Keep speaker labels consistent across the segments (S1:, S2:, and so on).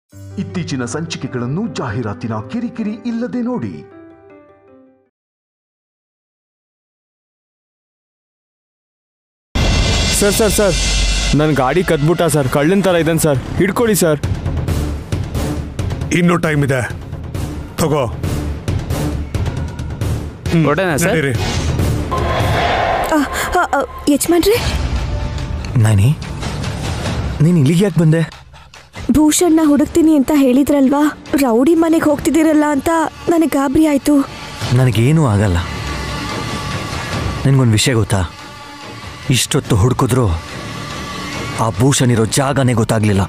S1: ಇತ್ತೀಚಿನ ಸಂಚಿಕೆಗಳನ್ನು ಜಾಹೀರಾತಿನ ಕಿರಿಕಿರಿ ಇಲ್ಲದೆ ನೋಡಿ
S2: ಸರ್ ಸರ್ ಸರ್ ನನ್ನ ಗಾಡಿ ಕದ್ಬಿಟ್ಟ ಸರ್ ಕಳ್ಳನ ಥರ ಇದ್ದಾನೆ ಸರ್ ಹಿಡ್ಕೊಳ್ಳಿ ಸರ್
S3: ಇನ್ನೂ ಟೈಮ್ ಇದೆ ತಗೋ ಹ್ಮ್,
S2: ಹೊರಡೋಣ ಸರ್?
S3: ನಡೀರಿ.
S4: ಯಜಮಾನ್ರೆ
S5: ನಾನಿ ನೀನು ಇಲ್ಲಿಗೆ ಯಾಕೆ ಬಂದೆ
S4: ಭೂಷಣ್ನ ಹುಡುಕ್ತೀನಿ ಅಂತ ಹೇಳಿದ್ರಲ್ವಾ ರೌಡಿ ಮನೆಗೆ ಹೋಗ್ತಿದ್ದೀರಲ್ಲ ಅಂತ ನನಗೆ ಗಾಬರಿ ಆಯ್ತು
S5: ನನಗೇನೂ ಆಗಲ್ಲ ನಿನಗೊಂದು ವಿಷಯ ಗೊತ್ತಾ ಇಷ್ಟೊತ್ತು ಹುಡುಕಿದ್ರು ಆ ಭೂಷಣ್ ಇರೋ ಜಾಗನೇ ಗೊತ್ತಾಗ್ಲಿಲ್ಲ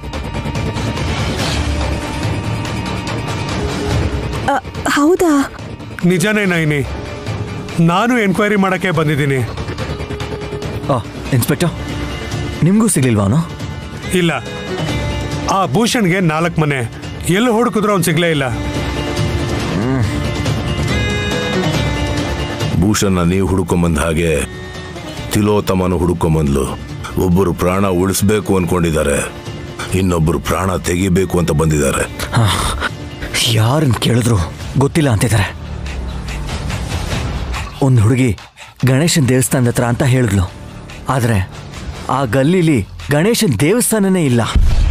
S4: ಅ, ಹೌದಾ
S3: ನಿಜನೇ ನೈನಿ ನಾನು ಎನ್ಕ್ವೈರಿ ಮಾಡಕ್ಕೆ ಬಂದಿದ್ದೀನಿ
S5: ಆ ಇನ್ಸ್ಪೆಕ್ಟರ್ ನಿಮಗೂ ಸಿಗ್ಲಿಲ್ವಾ ಅವನು
S3: ಇಲ್ಲ ಆ ಭೂಷಣ್ಗೆ ನಾಲ್ಕು ಮನೆ ಎಲ್ಲಿ ಹುಡುಕಿದ್ರು ಅವ್ನು ಸಿಗ್ಲೇ ಇಲ್ಲ
S6: ಭೂಷಣ್ನ ನೀವು ಹುಡುಕೊಂಬಂದ ಹಾಗೆ ತಿಲೋತ್ತಮನು ಹುಡುಕೊಂಬಂದ್ಲು ಒಬ್ಬರು ಪ್ರಾಣ ಉಳಿಸ್ಬೇಕು ಅನ್ಕೊಂಡಿದ್ದಾರೆ ಇನ್ನೊಬ್ಬರು ಪ್ರಾಣ ತೆಗಿಬೇಕು ಅಂತ ಬಂದಿದ್ದಾರೆ
S5: ಯಾರನ್ನು ಕೇಳಿದ್ರು ಗೊತ್ತಿಲ್ಲ ಅಂತಿದ್ದಾರೆ ಒಂದು ಹುಡುಗಿ ಗಣೇಶನ ದೇವಸ್ಥಾನದ ಹತ್ರ ಅಂತ ಹೇಳಿದ್ಲು ಆದರೆ ಆ ಗಲ್ಲಿಲಿ ಗಣೇಶನ ದೇವಸ್ಥಾನನೇ ಇಲ್ಲ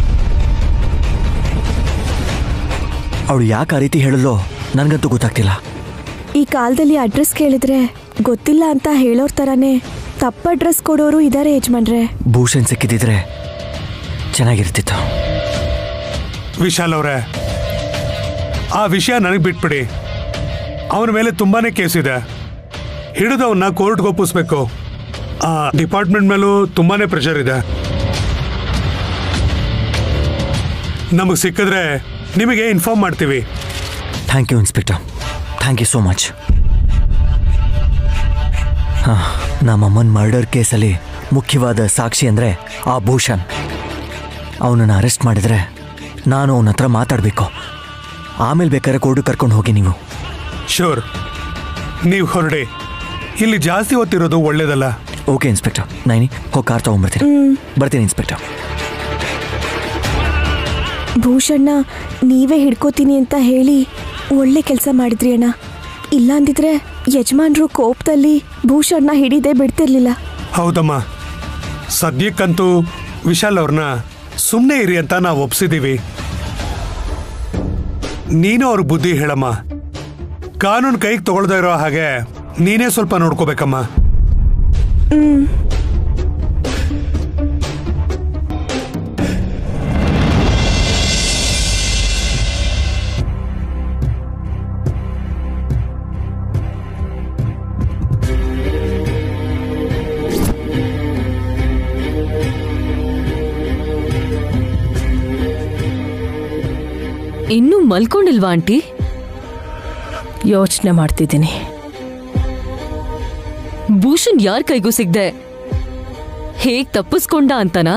S5: ಅವಳು ಯಾಕೆ ಆ ರೀತಿ ಹೇಳಿದ್ಲೋ ನನಗಂತೂ ಗೊತ್ತಾಗ್ತಿಲ್ಲ
S4: ಈ ಕಾಲದಲ್ಲಿ ಅಡ್ರೆಸ್ ಕೇಳಿದ್ರೆ ಗೊತ್ತಿಲ್ಲ ಅಂತ ಹೇಳೋರ್ ಥರನೇ ತಪ್ಪ ಅಡ್ರೆಸ್ ಕೊಡೋರು ಇದ್ದಾರೆ ಯಜಮಾನ್ರೆ
S5: ಭೂಷಣ್ ಸಿಕ್ಕಿದ್ದಿದ್ರೆ ಚೆನ್ನಾಗಿರ್ತಿತ್ತು
S3: ವಿಶಾಲ್ ಅವರೇ ಆ ವಿಷಯ ನನಗೆ ಬಿಟ್ಬಿಡಿ ಅವನ ಮೇಲೆ ತುಂಬಾನೇ ಕೇಸ್ ಇದೆ ಹಿಡಿದು ಅವನ್ನ ಕೋರ್ಟ್ಗೆ ಒಪ್ಪಿಸ್ಬೇಕು ಆ ಡಿಪಾರ್ಟ್ಮೆಂಟ್ ಮೇಲೂ ತುಂಬಾನೇ ಪ್ರೆಷರ್ ಇದೆ ನಮಗೆ ಸಿಕ್ಕಿದ್ರೆ ನಿಮಗೆ ಇನ್ಫಾರ್ಮ್ ಮಾಡ್ತೀವಿ
S5: thank you inspector thank you so much ಹಾಂ ನಮ್ಮಮ್ಮನ ಮರ್ಡರ್ ಕೇಸಲ್ಲಿ ಮುಖ್ಯವಾದ ಸಾಕ್ಷಿ ಅಂದರೆ ಆ ಭೂಷಣ್ ಅವನನ್ನು ಅರೆಸ್ಟ್ ಮಾಡಿದರೆ ನಾನು ಅವನ ಹತ್ರ ಮಾತಾಡಬೇಕು ಆಮೇಲೆ ಬೇಕಾದ್ರೆ ಕೋರ್ಟಿಗೆ ಕರ್ಕೊಂಡು ಹೋಗಿ ನೀವು
S3: ಶೂರ್ ನೀವು ಹೊರಡಿ ಇಲ್ಲಿ ಜಾಸ್ತಿ ಹೊತ್ತಿರೋದು ಒಳ್ಳೇದಲ್ಲ
S5: ಓಕೆ ಇನ್ಸ್ಪೆಕ್ಟರ್ ನೈನಿ ಹೋಗಿ ಕಾರ್ ತೊಗೊಂಬರ್ತೀನಿ ಬರ್ತೀನಿ ಇನ್ಸ್ಪೆಕ್ಟರ್
S4: ಭೂಷಣ್ಣ ನೀವೇ ಹಿಡ್ಕೋತೀನಿ ಅಂತ ಹೇಳಿ ಒಳ್ಳೆ ಕೆಲಸ ಮಾಡಿದ್ರಿ ಅಣ್ಣ ಇಲ್ಲ ಅಂದಿದ್ರೆ ಯಜಮಾನ್ರು ಕೋಪದಲ್ಲಿ ಭೂಷಣ್ಣ ಹಿಡಿದೇ ಬಿಡ್ತಿರ್ಲಿಲ್ಲ
S3: ಹೌದಮ್ಮ ಸದ್ಯಕ್ಕಂತೂ ವಿಶಾಲ್ ಅವ್ರನ್ನ ಸುಮ್ಮನೆ ಇರಿ ಅಂತ ನಾವು ಒಪ್ಸಿದೀವಿ ನೀನು ಅವ್ರ ಬುದ್ಧಿ ಹೇಳಮ್ಮ ಕಾನೂನು ಕೈಗೆ ತಗೊಳ್ದೇ ಇರೋ ಹಾಗೆ ನೀನೇ ಸ್ವಲ್ಪ ನೋಡ್ಕೋಬೇಕಮ್ಮ
S7: ಇನ್ನೂ ಮಲ್ಕೊಂಡಿಲ್ವಾ ಆಂಟಿ
S8: ಯೋಚನೆ ಮಾಡ್ತಿದ್ದೀನಿ
S7: ಭೂಷಣ್ ಯಾರ್ ಕೈಗೂ ಸಿಗ್ದೆ ಹೇಗ್ ತಪ್ಪಿಸ್ಕೊಂಡ ಅಂತನಾ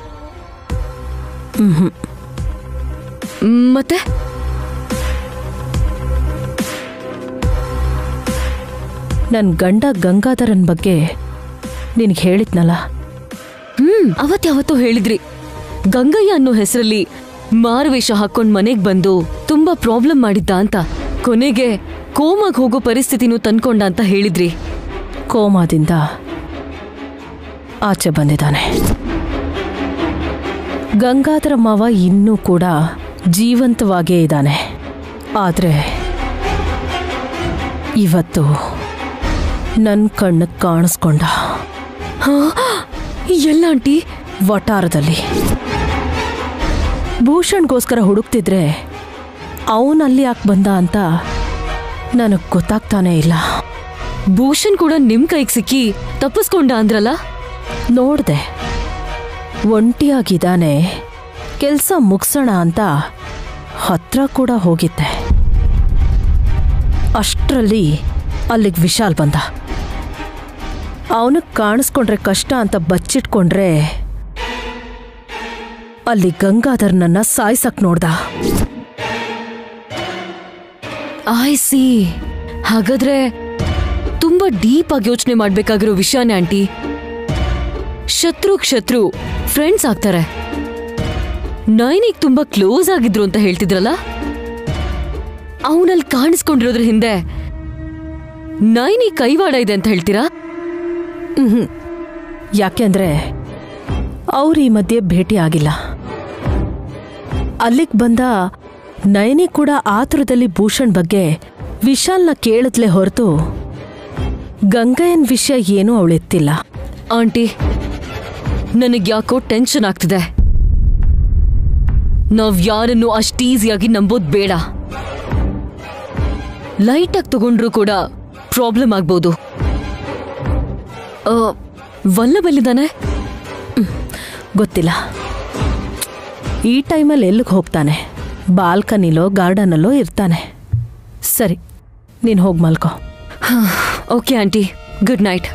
S7: ಮ್, ಮತ್ತೆ
S8: ನನ್ನ ಗಂಡ ಗಂಗಾಧರನ್ ಬಗ್ಗೆ ನಿನಗೆ ಹೇಳಿದ್ನಲ್ಲ
S7: ಹ್ಮ್ ಅವತ್ ಯಾವತ್ತೋ ಹೇಳಿದ್ರಿ ಗಂಗಯ್ಯ ಅನ್ನೋ ಹೆಸರಲ್ಲಿ ಮಾರುವೇಷ ಹಾಕೊಂಡ್ ಮನೆಗ್ ಬಂದು ತುಂಬಾ ಪ್ರಾಬ್ಲಮ್ ಮಾಡಿದ್ದ ಅಂತ ಕೊನೆಗೆ ಕೋಮಾಗ್ ಹೋಗೋ ಪರಿಸ್ಥಿತಿನೂ ತಂದ್ಕೊಂಡ ಅಂತ ಹೇಳಿದ್ರಿ
S8: ಕೋಮಾದಿಂದ ಆಚೆ ಬಂದಿದ್ದಾನೆ ಗಂಗಾಧರ ಮಾವ ಇನ್ನೂ ಕೂಡ ಜೀವಂತವಾಗೇ ಇದ್ದಾನೆ ಆದರೆ ಇವತ್ತು ನನ್ನ ಕಣ್ಣು ಕಾಣಿಸ್ಕೊಂಡ
S7: ಎಲ್ಲ ಆಂಟಿ
S8: ವಟಾರದಲ್ಲಿ ಭೂಷಣ್ಗೋಸ್ಕರ ಹುಡುಕ್ತಿದ್ರೆ ಅವನಲ್ಲಿ ಯಾಕೆ ಬಂದ ಅಂತ ನನಗೆ ಗೊತ್ತಾಗ್ತಾನೇ ಇಲ್ಲ
S7: ಭೂಷಣ್ ಕೂಡ ನಿಮ್ ಕೈಗ್ ಸಿಕ್ಕಿ ತಪ್ಪಿಸ್ಕೊಂಡ ಅಂದ್ರಲ್ಲ
S8: ನೋಡ್ದೆ ಒಂಟಿಯಾಗಿದ್ದಾನೆ ಕೆಲಸ ಮುಗಿಸೋಣ ಅಂತ ಹತ್ರ ಕೂಡ ಹೋಗಿದ್ದೆ ಅಷ್ಟರಲ್ಲಿ ಅಲ್ಲಿಗೆ ವಿಶಾಲ್ ಬಂದ ಅವನಿಗೆ ಕಾಣಿಸ್ಕೊಂಡ್ರೆ ಕಷ್ಟ ಅಂತ ಬಚ್ಚಿಟ್ಕೊಂಡ್ರೆ ಅಲ್ಲಿ ಗಂಗಾಧರ್ನನ್ನ ಸಾಯ್ಸಕ್ ನೋಡ್ದ
S7: ಆಯ್ಸಿ ಹಾಗಾದ್ರೆ ತುಂಬಾ ಡೀಪ್ ಆಗಿ ಯೋಚನೆ ಮಾಡ್ಬೇಕಾಗಿರೋ ವಿಷಯನೇ ಆಂಟಿ ಶತ್ರು ಶತ್ರು ಫ್ರೆಂಡ್ಸ್ ಆಗ್ತಾರೆ ನೈನಿಗ್ ತುಂಬಾ ಕ್ಲೋಸ್ ಆಗಿದ್ರು ಅಂತ ಹೇಳ್ತಿದ್ರಲ್ಲ ಅವನಲ್ಲಿ ಕಾಣಿಸ್ಕೊಂಡಿರೋದ್ರ ಹಿಂದೆ ನೈನಿ ಕೈವಾಡ ಇದೆ ಅಂತ ಹೇಳ್ತೀರಾ
S8: ಯಾಕೆಂದ್ರೆ ಅವ್ರು ಈ ಮಧ್ಯೆ ಭೇಟಿ ಆಗಿಲ್ಲ ಅಲ್ಲಿಗೆ ಬಂದ ನಯನಿ ಕೂಡ ಆತುರದಲ್ಲಿ ಭೂಷಣ್ ಬಗ್ಗೆ ವಿಶಾಲ್ನ ಕೇಳಿದ್ಲೆ ಹೊರತು ಗಂಗಯ್ಯನ್ ವಿಷಯ ಏನೂ ಅವಳೆತ್ತಿಲ್ಲ
S7: ಆಂಟಿ ನನಗ್ ಯಾಕೋ ಟೆನ್ಷನ್ ಆಗ್ತಿದೆ ನಾವ್ ಯಾರನ್ನು ಅಷ್ಟ್ ಈಸಿಯಾಗಿ ನಂಬೋದ್ ಬೇಡ ಲೈಟಾಗಿ ತಗೊಂಡ್ರು ಕೂಡ ಪ್ರಾಬ್ಲಮ್ ಆಗ್ಬೋದು ಆ, ವಲ್ಲಭಲ್ಲಿದ್ದಾನೆ
S8: ಗೊತ್ತಿಲ್ಲ ಈ ಟೈಮಲ್ಲಿ ಎಲ್ಲಿಗೆ ಹೋಗ್ತಾನೆ ಬಾಲ್ಕನಿಲೋ ಗಾರ್ಡನಲ್ಲೋ ಇರ್ತಾನೆ ಸರಿ ನೀನು ಹೋಗಿ ಮಲ್ಕೋ
S7: ಓಕೆ ಆಂಟಿ ಗುಡ್ ನೈಟ್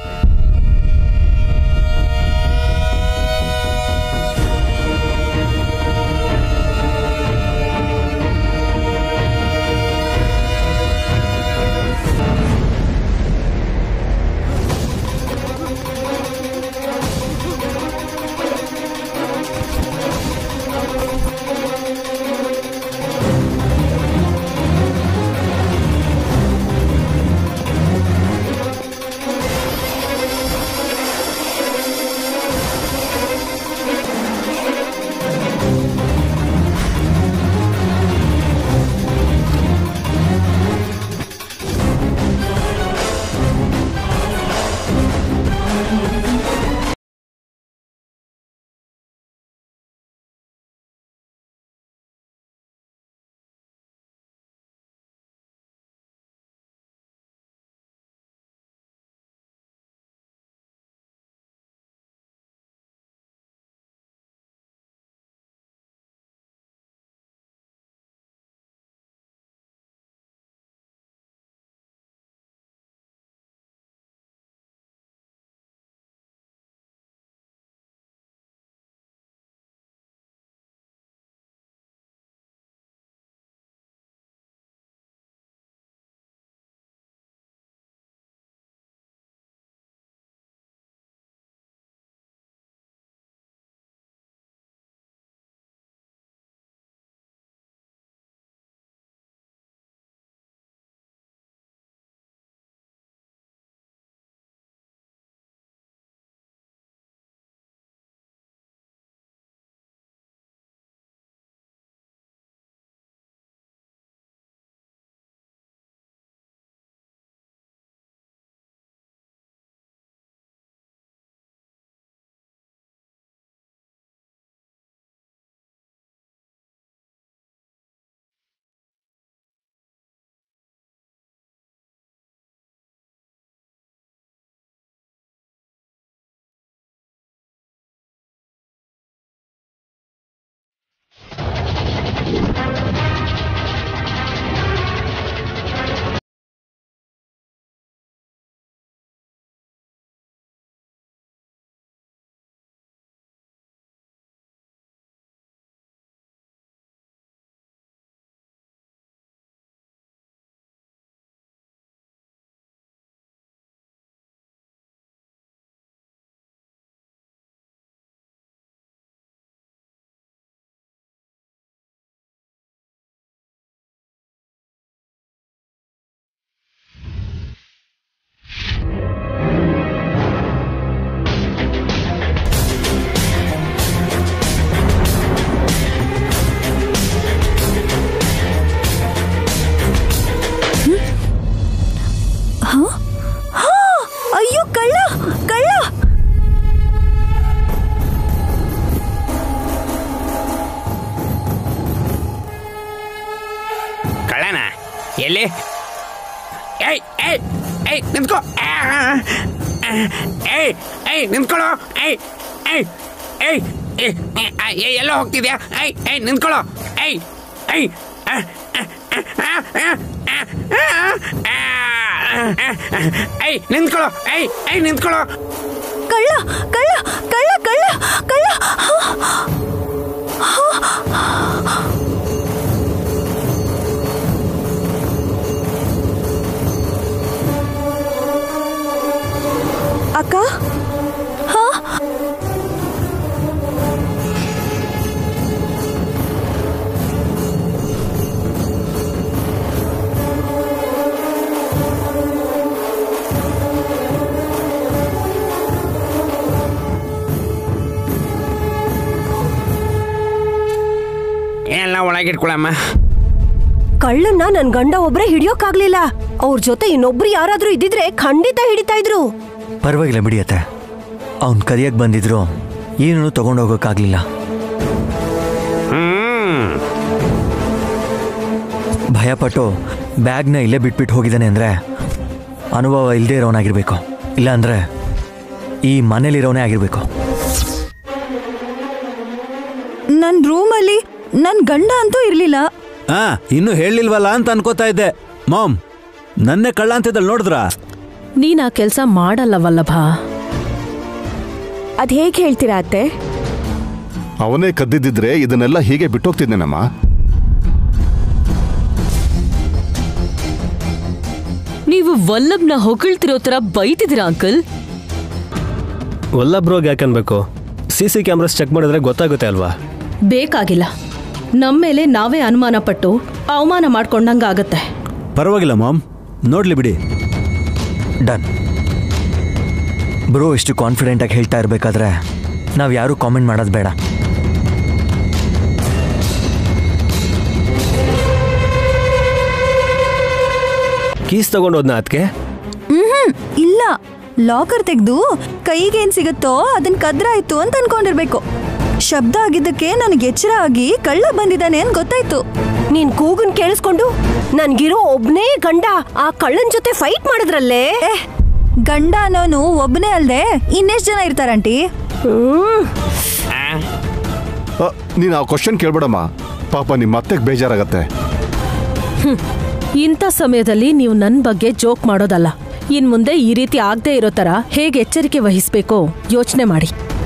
S4: ಅಯ್ಯೋ ಕಳ್ಳ ಕಳ್ಳ
S9: ಕಳ್ಳನ ಎಲ್ಲಿ ಏಯ್ ಏಯ್ ಏಯ್ ನಿಂತ್ಕೋ ಆ, ಆ, ಏಯ್ ಏಯ್ ನಿಂತ್ಕೊಳ್ಳೋ ಏಯ್ ಏಯ್ ಏಯ್ ಏಯ್, ಏಯ್, ಆ, ಏಯ್ ಎಲ್ಲೋ ಹೋಗ್ತಿದ್ಯಾ ಏಯ್ ಏಯ್ ನಿಂತ್ಕೊಳ್ಳೋ ಏಯ್ ಏಯ್ ಆ, ಆ, ಆ, ಆ, ಆ, ಆ, ಆ, ಆ, ಏಯ್ ನಿಂತ್ಕೊಳ್ಳೋ ಏಯ್ ಏಯ್ ನಿಂತ್ಕೊಳ್ಳೋ
S4: ಕಳ್ಳ ಕಳ್ಳ ಕಳ್ಳ ಕಳ್ಳ ಕಳ್ಳ ಅಕ್ಕ ಹಾ
S9: ಒಳಗಿಟ್ಕೊಳಮ್ಮ
S10: ಕಳ್ಳನ್ನ ನನ್ ಗಂಡ ಒಬ್ರೇ ಹಿಡಿಯೋಕ್ಕಾಗ್ಲಿಲ್ಲ ಅವ್ರ ಜೊತೆ ಇನ್ನೊಬ್ರು ಯಾರಾದ್ರೂ ಇದ್ದಿದ್ರೆ ಖಂಡಿತ ಹಿಡಿತಾ ಇದ್ರು
S5: ಪರವಾಗಿಲ್ಲ ಬಿಡಿಯತ್ತೆ ಅವ್ನು ಕದಿಯಕ್ಕೆ ಬಂದಿದ್ರು ಏನೂ ತಗೊಂಡೋಗೋಕ್ಕಾಗಲಿಲ್ಲ ಭಯಪಟ್ಟು ಬ್ಯಾಗ್ನ ಇಲ್ಲೇ ಬಿಟ್ಬಿಟ್ಟು ಹೋಗಿದ್ದಾನೆ ಅಂದರೆ ಅನುಭವ ಇಲ್ಲದೆ ಇರೋನಾಗಿರ್ಬೇಕು ಇಲ್ಲ ಅಂದರೆ ಈ ಮನೇಲಿರೋನೇ ಆಗಿರಬೇಕು
S11: ನನ್ ರೂಮಲ್ಲಿ ನನ್ ಗಂಡ ಅಂತೂ ಇರ್ಲಿಲ್ಲ
S12: ಆ ಇನ್ನು ಹೇಳಿಲ್ವಲ್ಲ ಅಂತ ಅನ್ಕೋತಾ ಇದ್ದೆ ಮಾಮ್ ನನ್ನೇ ಕಳ್ಳ ಅಂತಿದ್ದಲ್ ನೋಡಿದ್ರಾ
S8: ನೀನ್ ಆ ಕೆಲಸ ಮಾಡಲ್ಲ ವಲ್ಲಭ
S4: ಅದ್ ಹೇಗೆ ಹೇಳ್ತೀರಾ ಅತ್ತೆ
S13: ಅವನೇ ಕದ್ದಿದ್ದಿದ್ರೆ ಇದನ್ನೆಲ್ಲ ಹೀಗೆ ಬಿಟ್ಟೋಗ್ತಿದ್ದೇನಮ್ಮ
S7: ನೀವು ವಲ್ಲಭ್ನ ಹೊಗಳ್ತಿರೋ ತರ ಬೈತಿದ್ದೀರಾ ಅಂಕಲ್
S2: ವಲ್ಲಭ್ರೋಗ್ ಯಾಕನ್ಬೇಕು ಸಿ ಸಿ ಕ್ಯಾಮ್ರಾಸ್ ಚೆಕ್ ಮಾಡಿದ್ರೆ ಗೊತ್ತಾಗುತ್ತೆ ಅಲ್ವಾ
S8: ಬೇಕಾಗಿಲ್ಲ ನಮ್ಮೇಲೆ ನಾವೇ ಅನುಮಾನ ಪಟ್ಟು ಅವಮಾನ ಮಾಡ್ಕೊಂಡಂಗಾಗತ್ತೆ
S12: ಪರವಾಗಿಲ್ಲ ಮಾಮ್ ನೋಡ್ಲಿ ಬಿಡಿ
S5: ಡನ್ ಬ್ರೋ ಇಷ್ಟು ಕಾನ್ಫಿಡೆಂಟಾಗಿ ಹೇಳ್ತಾ ಇರಬೇಕಾದ್ರೆ ನಾವು ಯಾರೂ ಕಾಮೆಂಟ್ ಮಾಡೋದು ಬೇಡ
S2: ಕೀಸ್ ತಗೊಂಡೋದ್ನ ಅದಕ್ಕೆ
S11: ಹ್ಮ್ ಇಲ್ಲ ಲಾಕರ್ ತೆಗೆದು ಕೈಗೇನ್ ಸಿಗುತ್ತೋ ಅದನ್ನ ಕದ್ರಾಯ್ತು ಅಂತ ಅನ್ಕೊಂಡಿರ್ಬೇಕು ಶಬ್ದ ಆಗಿದ್ದಕ್ಕೆ ನನಗೆ ಎಚ್ಚರ ಆಗಿ ಕಳ್ಳ ಬಂದಿದ್ದಾನೆ ಅಂತ ಗೊತ್ತಾಯ್ತು
S10: ನೀನ್ ಕೂಗನ್ ಕೇಳಿಸ್ಕೊಂಡು ನನ್ಗಿರೋ ಒಬ್ನೇ ಗಂಡ ಆ ಕಳ್ಳನ್ ಜೊತೆ ಫೈಟ್ ಮಾಡಿದ್ರಲ್ಲೇ
S11: ಗಂಡ ಅನ್ನೋನು ಒಬ್ಬನೇ ಅಲ್ದೆ ಇನ್ನೆಷ್ಟ್ ಜನ ಇರ್ತಾರಂಟಿ
S13: ಅ, ನೀನು ಆ ಕ್ವಶನ್ ಕೇಳ್ಬೇಡಮ್ಮ ಪಾಪ ನಿಮ್ಮ ಅತ್ತೆಗೆ ಬೇಜಾರಾಗತ್ತೆ
S8: ಇಂಥ ಸಮಯದಲ್ಲಿ ನೀವು ನನ್ನ ಬಗ್ಗೆ ಜೋಕ್ ಮಾಡೋದಲ್ಲ ಇನ್ ಮುಂದೆ ಈ ರೀತಿ ಆಗದೆ ಇರೋ ತರ ಹೇಗೆ ಎಚ್ಚರಿಕೆ ವಹಿಸ್ಬೇಕೋ ಯೋಚನೆ ಮಾಡಿ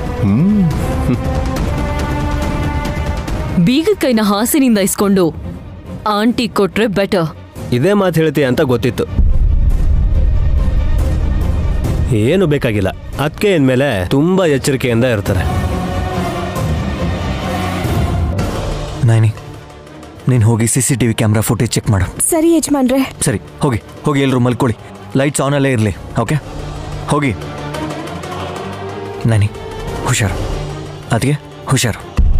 S7: ಬೀಗ ಕೈನ ಹಾಸಿನಿಂದ ಇಸ್ಕೊಂಡು ಆಂಟಿ ಕೊಟ್ರೆ ಬೆಟರ್
S2: ಇದೇ ಮಾತು ಹೇಳ್ತೀಯ ಅಂತ ಗೊತ್ತಿತ್ತು ಏನು ಬೇಕಾಗಿಲ್ಲ ಅದಕ್ಕೆ ಇನ್ಮೇಲೆ ತುಂಬಾ ಎಚ್ಚರಿಕೆಯಿಂದ ಇರ್ತಾರೆ
S5: ನೈನಿ ನೀನು ಹೋಗಿ C C T V camera footage check ಮಾಡು
S4: ಸರಿ ಯಜಮಾನ್ರೆ
S5: ಸರಿ ಹೋಗಿ ಹೋಗಿ ಎಲ್ಲರೂ ಮಲ್ಕೊಳ್ಳಿ ಲೈಟ್ಸ್ ಆನಲ್ಲೇ ಇರಲಿ ಓಕೆ ಹೋಗಿ ನನಿ ಹುಷಾರು ಅದಕ್ಕೆ ಹುಷಾರು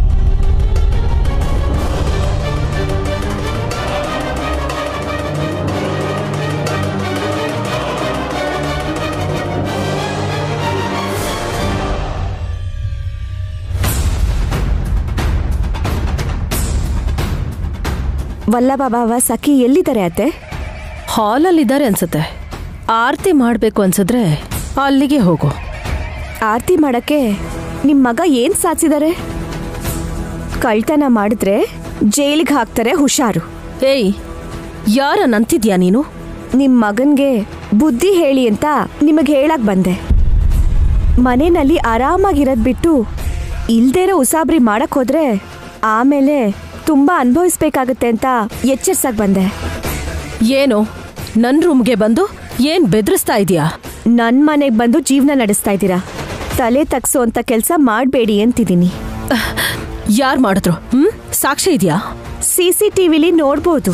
S4: ವಲ್ಲಭ ಬಾವ ಸಖಿ ಎಲ್ಲಿದ್ದಾರೆ ಅತ್ತೆ
S8: ಹಾಲಲ್ಲಿದ್ದಾರೆ ಅನ್ಸುತ್ತೆ ಆರತಿ ಮಾಡಬೇಕು ಅನ್ಸಿದ್ರೆ ಅಲ್ಲಿಗೆ ಹೋಗು
S4: ಆರತಿ ಮಾಡಕ್ಕೆ ನಿಮ್ ಮಗ ಏನ್ ಸಾಧಿಸಿದ್ದಾರೆ ಕಳ್ತನ ಮಾಡಿದ್ರೆ ಜೈಲಿಗೆ ಹಾಕ್ತಾರೆ ಹುಷಾರು
S8: ಏಯ್ ಯಾರ ನಂತಿದ್ಯಾ ನೀನು
S4: ನಿಮ್ ಮಗನ್ಗೆ ಬುದ್ಧಿ ಹೇಳಿ ಅಂತ ನಿಮಗೆ ಹೇಳಕ್ ಬಂದೆ ಮನೆಯಲ್ಲಿ ಆರಾಮಾಗಿರೋದ್ ಬಿಟ್ಟು ಇಲ್ದೇರೋ ಉಸಾಬ್ರಿ ಮಾಡಕ್ ಹೋದ್ರೆ ಆಮೇಲೆ ತುಂಬಾ ಅನುಭವಿಸ್ಬೇಕಾಗತ್ತೆ ಅಂತ ಎಚ್ಚರಿಸಕ್ ಬಂದೆ
S8: ಏನು ನನ್ನ ರೂಮ್ಗೆ ಬಂದು ಏನ್ ಬೆದರಿಸ್ತಾ ಇದೀಯಾ
S4: ನನ್ ಮನೆಗ್ ಬಂದು ಜೀವನ ನಡೆಸ್ತಾ ಇದ್ದೀರಾ ತಲೆ ತಗ್ಸೋ ಅಂತ ಕೆಲಸ ಮಾಡಬೇಡಿ ಅಂತಿದ್ದೀನಿ
S8: ಯಾರ್ ಮಾಡಿದ್ರು ಹ್ಮ್ ಸಾಕ್ಷಿ ಇದೆಯಾ
S4: ಸಿ ಸಿ ಟಿವಿಲಿ ನೋಡ್ಬೋದು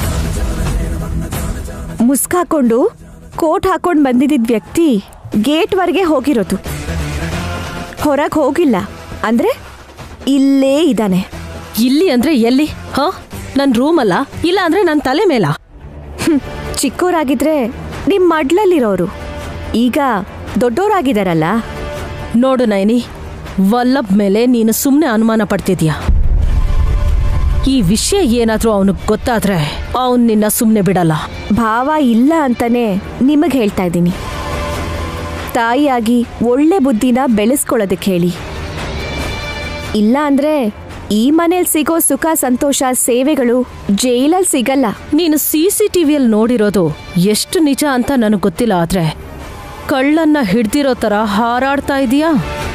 S4: ಮುಸ್ಕ್ ಹಾಕೊಂಡು ಕೋಟ್ ಹಾಕೊಂಡ್ ಬಂದಿದ್ದ ವ್ಯಕ್ತಿ ಗೇಟ್ವರೆಗೆ ಹೋಗಿರೋದು ಹೊರಗೆ ಹೋಗಿಲ್ಲ ಅಂದ್ರೆ ಇಲ್ಲೇ ಇದ್ದಾನೆ
S8: ಇಲ್ಲಿ ಅಂದ್ರೆ ಎಲ್ಲಿ ಹ ನನ್ ರೂಮ್ ಅಲ್ಲ ಇಲ್ಲ ಅಂದ್ರೆ ನನ್ ತಲೆ ಮೇಲ
S4: ಚಿಕ್ಕೋರಾಗಿದ್ರೆ ನಿಮ್ ಮಡ್ಲಲ್ಲಿರೋರು ಈಗ ದೊಡ್ಡೋರಾಗಿದಾರಲ್ಲ
S8: ನೋಡು ನೈನಿ ವಲ್ಲಭ್ ಮೇಲೆ ನೀನು ಸುಮ್ಮನೆ ಅನುಮಾನ ಪಡ್ತಿದ್ಯಾ ಈ ವಿಷಯ ಏನಾದ್ರೂ ಅವನಿಗೆ ಗೊತ್ತಾದ್ರೆ ಅವನ್ ನಿನ್ನ ಸುಮ್ಮನೆ ಬಿಡಲ್ಲ
S4: ಭಾವ ಇಲ್ಲ ಅಂತಾನೆ ನಿಮಗೆ ಹೇಳ್ತಾ ಇದ್ದೀನಿ ತಾಯಿಯಾಗಿ ಒಳ್ಳೆ ಬುದ್ಧಿನ ಬೆಳೆಸ್ಕೊಳ್ಳೋದಕ್ಕೆ ಹೇಳಿ ಇಲ್ಲ ಅಂದ್ರೆ ಈ ಮನೇಲಿ ಸಿಗೋ ಸುಖ ಸಂತೋಷ ಸೇವೆಗಳು ಜೈಲಲ್ಲಿ ಸಿಗಲ್ಲ
S8: ನೀನು ಸಿ ಸಿ ಟಿವಿಯಲ್ಲಿ ನೋಡಿರೋದು ಎಷ್ಟು ನಿಜ ಅಂತ ನನಗೆ ಗೊತ್ತಿಲ್ಲ ಆದ್ರೆ ಕಳ್ಳನ್ನ ಹಿಡ್ದಿರೋ ತರ ಹಾರಾಡ್ತಾ ಇದೀಯಾ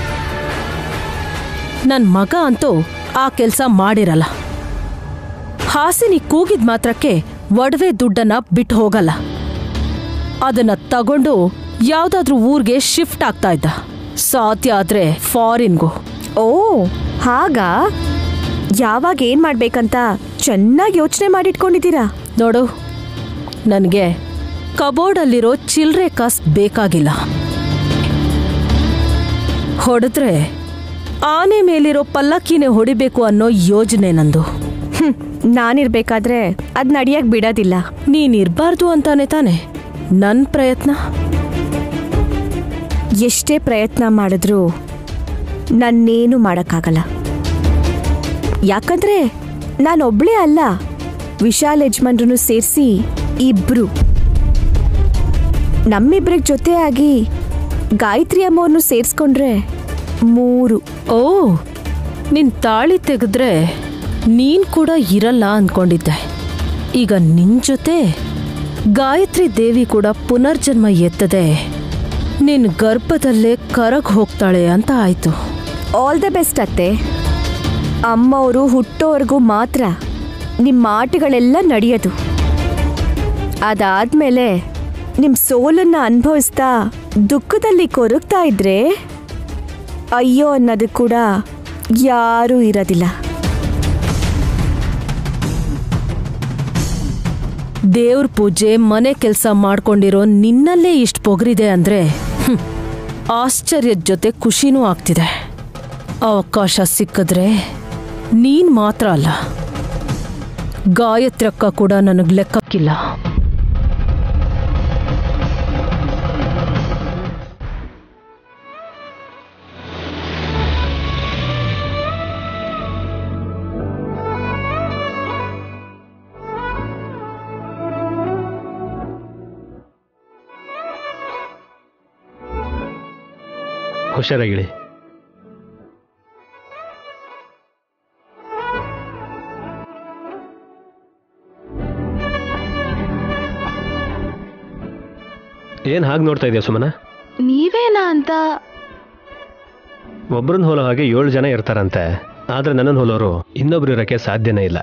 S8: ನನ್ ಮಗ ಅಂತೂ ಆ ಕೆಲಸ ಮಾಡಿರಲ್ಲ ಹಾಸಿನಿ ಕೂಗಿದ್ ಮಾತ್ರಕ್ಕೆ ಒಡವೆ ದುಡ್ಡನ್ನ ಬಿಟ್ಟು ಹೋಗಲ್ಲ ಅದನ್ನ ತಗೊಂಡು ಯಾವ್ದಾದ್ರೂ ಊರ್ಗೆ ಶಿಫ್ಟ್ ಆಗ್ತಾ ಇದ್ದ ಸಾಧ್ಯ ಆದ್ರೆ ಫಾರಿನ್ಗೂ
S4: ಓ ಹಾಗಾ ಯಾವಾಗ ಏನ್ ಮಾಡ್ಬೇಕಂತ ಚೆನ್ನಾಗಿ ಯೋಚನೆ ಮಾಡಿಟ್ಕೊಂಡಿದ್ದೀರಾ
S8: ನೋಡು ನನಗೆ ಕಬೋರ್ಡಲ್ಲಿರೋ ಚಿಲ್ರೆ ಕಾಸ್ ಬೇಕಾಗಿಲ್ಲ ಹೊಡೆದ್ರೆ ಆನೆ ಮೇಲಿರೋ ಪಲ್ಲಕ್ಕಿನೇ ಹೊಡಿಬೇಕು ಅನ್ನೋ ಯೋಜನೆ ನಂದು
S4: ಹ್ಮ್ ನಾನಿರ್ಬೇಕಾದ್ರೆ ಅದ್ ನಡಿಯಕ್ ಬಿಡೋದಿಲ್ಲ
S8: ನೀನಿರ್ಬಾರ್ದು ಅಂತಾನೆ ತಾನೆ ನನ್ ಪ್ರಯತ್ನ
S4: ಎಷ್ಟೇ ಪ್ರಯತ್ನ ಮಾಡಿದ್ರೂ ನನ್ನೇನು ಮಾಡೋಕ್ಕಾಗಲ್ಲ ಯಾಕಂದ್ರೆ ನಾನೊಬ್ಳೇ ಅಲ್ಲ ವಿಶಾಲ್ ಯಜಮಾನ್ರನ್ನು ಸೇರಿಸಿ ಇಬ್ರು ನಮ್ಮಿಬ್ರಿಗೆ ಜೊತೆಯಾಗಿ ಗಾಯತ್ರಿ ಅಮ್ಮವ್ರನ್ನು ಸೇರಿಸ್ಕೊಂಡ್ರೆ ಮೂರು
S8: ಓ ನಿನ್ ತಾಳಿ ತೆಗೆದ್ರೆ ನೀನ್ ಕೂಡ ಇರಲ್ಲ ಅನ್ಕೊಂಡಿದ್ದೆ ಈಗ ನಿನ್ ಜೊತೆ ಗಾಯತ್ರಿ ದೇವಿ ಕೂಡ ಪುನರ್ಜನ್ಮ ಎತ್ತದೆ ನಿನ್ ಗರ್ಭದಲ್ಲೇ ಕರಗ್ ಹೋಗ್ತಾಳೆ ಅಂತ ಆಯ್ತು
S4: ಆಲ್ ದ ಬೆಸ್ಟ್ ಅತ್ತೆ ಅಮ್ಮವರು ಹುಟ್ಟೋವರೆಗೂ ಮಾತ್ರ ನಿಮ್ಮ ಆಟಗಳೆಲ್ಲ ನಡೆಯೋದು ಅದಾದ್ಮೇಲೆ ನಿಮ್ಮ ಸೋಲನ್ನ ಅನುಭವಿಸ್ತಾ ದುಃಖದಲ್ಲಿ ಕೊರಗ್ತಾ ಇದ್ರೆ ಅಯ್ಯೋ ಅನ್ನೋದು ಕೂಡ ಯಾರೂ ಇರೋದಿಲ್ಲ
S8: ದೇವ್ರ ಪೂಜೆ ಮನೆ ಕೆಲಸ ಮಾಡ್ಕೊಂಡಿರೋ ನಿನ್ನಲ್ಲೇ ಇಷ್ಟು ಪೊಗರಿದೆ ಅಂದ್ರೆ ಹ್ಮ್, ಆಶ್ಚರ್ಯದ ಜೊತೆ ಖುಷಿನೂ ಆಗ್ತಿದೆ ಅವಕಾಶ ಸಿಕ್ಕಿದ್ರೆ ನೀನ್ ಮಾತ್ರ ಅಲ್ಲ ಗಾಯತ್ರಕ್ಕ ಕೂಡ ನನಗೆ ಲೆಕ್ಕಕ್ಕಿಲ್ಲ
S14: ಹುಷಾರಾಗಿಳಿ ಏನ್ ಹಾಗೆ ನೋಡ್ತಾ ಇದೆಯಾ ಸುಮನ
S15: ನೀವೇನಾ ಅಂತ
S14: ಒಬ್ರನ್ನ ಹೋಲೋ ಹಾಗೆ ಏಳು ಜನ ಇರ್ತಾರಂತೆ ಆದ್ರೆ ನನ್ನನ್ನು ಹೋಲೋರು ಇನ್ನೊಬ್ರು ಇರೋಕ್ಕೆ ಸಾಧ್ಯನೇ ಇಲ್ಲ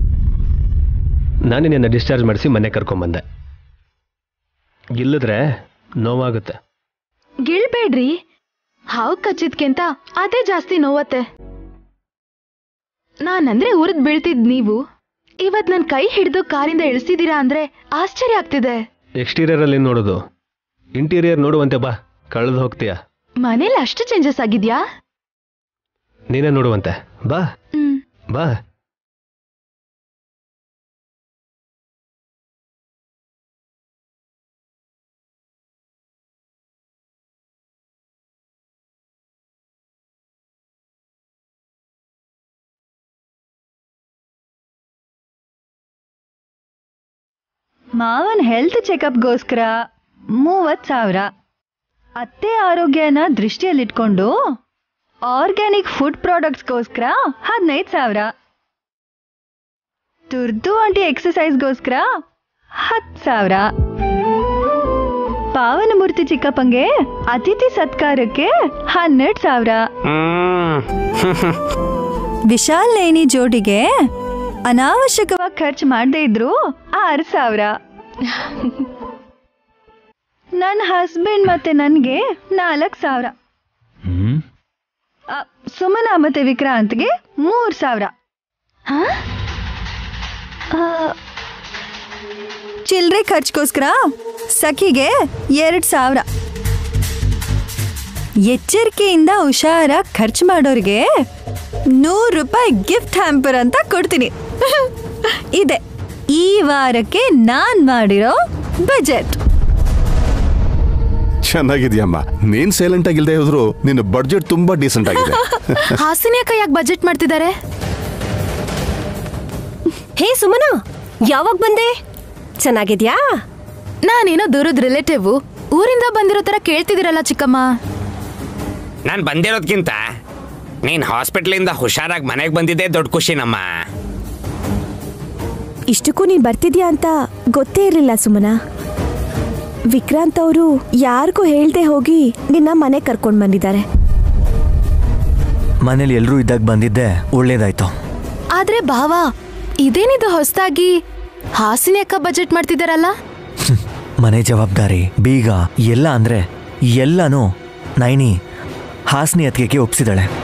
S14: ನಾನು ನಿನ್ನ ಡಿಸ್ಚಾರ್ಜ್ ಮಾಡಿಸಿ ಮನೆ ಕರ್ಕೊಂಬಂದೆ ಗಿಲ್ಲಿದ್ರೆ ನೋವಾಗುತ್ತೆ
S15: ಗಿಳ್ಬೇಡ್ರಿ ಹಾವು ಕಚ್ಚಿದ್ಕೆಂತ ಅದೇ ಜಾಸ್ತಿ ನೋವತ್ತೆ ನಾನಂದ್ರೆ ಉರಿದ್ ಬೀಳ್ತಿದ್ ನೀವು ಇವತ್ ನನ್ ಕೈ ಹಿಡಿದು ಕಾರಿಂದ ಇಳಿಸಿದೀರಾ ಅಂದ್ರೆ ಆಶ್ಚರ್ಯ ಆಗ್ತಿದೆ
S14: ಎಕ್ಸ್ಟೀರಿಯರ್ ಅಲ್ಲಿ ನೋಡೋದು ಇಂಟೀರಿಯರ್ ನೋಡುವಂತೆ ಬಾ ಕಳೆದು ಹೋಗ್ತೀಯ
S15: ಮನೇಲಿ ಅಷ್ಟು ಚೇಂಜಸ್ ಆಗಿದ್ಯಾ
S14: ನೀನೇ ನೋಡುವಂತೆ ಬಾ
S15: ಹ್ಮ್
S14: ಬಾ
S11: ಮಾವನ್ ಹೆಲ್ತ್ ಚೆಕಪ್ಗೋಸ್ಕರ ಮೂವತ್ ಸಾವಿರ ಅತ್ತೆ ಆರೋಗ್ಯನ ದೃಷ್ಟಿಯಲ್ಲಿಟ್ಕೊಂಡು ಆರ್ಗ್ಯಾನಿಕ್ ಫುಡ್ ಪ್ರಾಡಕ್ಟ್ಸ್ಗೋಸ್ಕರ ಹದಿನೈದು ಸಾವಿರ ತುರ್ದು ಆಂಟಿ ಎಕ್ಸಸೈಸ್ಗೋಸ್ಕರ ಹತ್ತು ಸಾವಿರ ಪಾವನಮೂರ್ತಿ ಚಿಕ್ಕಪ್ಪಂಗೆ ಅತಿಥಿ ಸತ್ಕಾರಕ್ಕೆ ಹನ್ನೆರಡು ಸಾವಿರ ವಿಶಾಲ್ ನೇನಿ ಜೋಡಿಗೆ ಅನಾವಶ್ಯಕವಾಗಿ ಖರ್ಚು ಮಾಡದೇ ಇದ್ರು ಆರು ಸಾವಿರ ನನ್ನ ಹಸ್ಬೆಂಡ್ ಮತ್ತೆ ನನಗೆ ನಾಲ್ಕು ಸಾವಿರ ಆ, ಸುಮನ ಮತ್ತೆ ವಿಕ್ರಾಂತ್ಗೆ ಮೂರು ಸಾವಿರ ಚಿಲ್ಲರೆ ಖರ್ಚಿಗೋಸ್ಕರ ಸಖಿಗೆ ಎರಡು ಸಾವಿರ ಎಚ್ಚರಿಕೆಯಿಂದ ಹುಷಾರಾಗಿ ಖರ್ಚು ಮಾಡೋರಿಗೆ ನೂರು ರೂಪಾಯಿ ಗಿಫ್ಟ್ ಹ್ಯಾಂಪರ್ ಅಂತ ಕೊಡ್ತೀನಿ ಇದೆ ಈ ವಾರಕ್ಕೆ ನಾನ್ ಮಾಡಿರೋ ಬಜೆಟ್
S13: ಚೆನ್ನಾಗಿದ್ಯಮ್ಮ ನೀನ್ ಸೈಲೆಂಟ್ ಆಗಿಲ್ದೇ ಹೋದ್ರು ನಿನ್ನ ಬಡ್ಜೆಟ್ ತುಂಬಾ ಡೀಸೆಂಟ್ ಆಗಿದೆ
S15: ಹಾಸಿನಿ ಅಕ್ಕ ಯಾಕೆ ಬಜೆಟ್ ಮಾಡ್ತಿದ್ದಾರೆ
S10: ಹೇ ಸುಮನ ಯಾವಾಗ ಬಂದೆ ಚೆನ್ನಾಗಿದ್ಯಾ
S15: ನಾನೇನೋ ದೂರದ ರಿಲೇಟಿವ್ ಊರಿಂದ ಬಂದಿರೋ ತರ ಕೇಳ್ತಿದ್ದೀರಲ್ಲ ಚಿಕ್ಕಮ್ಮ
S9: ನಾನು ಬಂದಿರೋದ್ಕಿಂತ ನೀನು ಹಾಸ್ಪಿಟ್ಲಿಂದ ಹುಷಾರಾಗಿ ಮನೆಗೆ ಬಂದಿದ್ದೆ ದೊಡ್ಡ ಖುಷಿ ನಮ್ಮ
S4: ಇಷ್ಟಕ್ಕೂ ನೀನ್ ಬರ್ತಿದ್ಯಾ ಅಂತ ಗೊತ್ತೇ ಇರಲಿಲ್ಲ ಸುಮನ ವಿಕ್ರಾಂತ್ ಅವರು ಯಾರಿಗೂ ಹೇಳ್ದೆ ಹೋಗಿ ನಿನ್ನ ಮನೆ ಕರ್ಕೊಂಡ್ ಬಂದಿದ್ದಾರೆ
S5: ಮನೇಲಿ ಎಲ್ಲರೂ ಇದ್ದಾಗ ಬಂದಿದ್ದೆ ಒಳ್ಳೇದಾಯ್ತು
S15: ಆದ್ರೆ ಭಾವ ಇದೇನಿದು ಹೊಸದಾಗಿ ಹಾಸಿನಿ ಅಕ್ಕ ಬಜೆಟ್ ಮಾಡ್ತಿದ್ದಾರಲ್ಲ
S5: ಮನೆ ಜವಾಬ್ದಾರಿ ಬೀಗ ಎಲ್ಲ ಅಂದ್ರೆ ಎಲ್ಲನೂ ನೈನಿ ಹಾಸ್ನಿ ಅತ್ತಿಗೆಗೆ ಒಪ್ಸಿದಾಳೆ